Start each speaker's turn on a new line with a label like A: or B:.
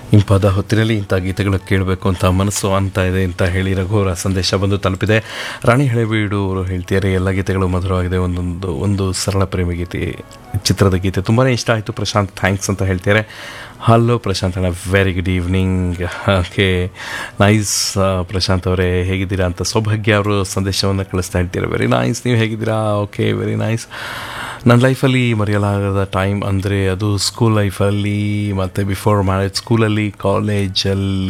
A: ಇಂಪಾದ ಹೊತ್ತಿನಲ್ಲಿ ಇಂಥ ಗೀತೆಗಳು ಕೇಳಬೇಕು ಅಂತ ಮನಸ್ಸು ಅಂತ ಇದೆ ಅಂತ ಹೇಳಿ ರಘುವರ ಸಂದೇಶ ಬಂದು ತಲುಪಿದೆ ರಾಣಿ ಹಳೆಬೀಡು ಅವರು ಹೇಳ್ತಿದ್ದಾರೆ ಎಲ್ಲ ಗೀತೆಗಳು ಮಧುರವಾಗಿದೆ ಒಂದೊಂದು ಒಂದು ಸರಳ ಪ್ರೇಮ ಗೀತೆ ಚಿತ್ರದ ಗೀತೆ ತುಂಬಾ ಇಷ್ಟ ಆಯಿತು ಪ್ರಶಾಂತ್ ಥ್ಯಾಂಕ್ಸ್ ಅಂತ ಹೇಳ್ತಾರೆ ಹಲೋ ಪ್ರಶಾಂತ್ ಅಣ್ಣ very good evening okay nice Prashanth ಅವರೇ ಹೇಗಿದ್ದೀರಾ ಅಂತ ಸೌಭಾಗ್ಯ ಅವರು ಸಂದೇಶವನ್ನು ಕಳಿಸ್ತಾ ಹೇಳ್ತೀರಾ ವೆರಿ ನೈಸ್ ನೀವು ಹೇಗಿದ್ದೀರಾ ಓಕೆ ವೆರಿ ನೈಸ್ ನನ್ನ ಲೈಫಲ್ಲಿ ಮರೆಯಲಾಗದ ಟೈಮ್ ಅಂದರೆ ಅದು ಸ್ಕೂಲ್ ಲೈಫಲ್ಲಿ ಮತ್ತು ಬಿಫೋರ್ ಮ್ಯಾರೇಜ್ ಸ್ಕೂಲಲ್ಲಿ ಕಾಲೇಜಲ್ಲಿ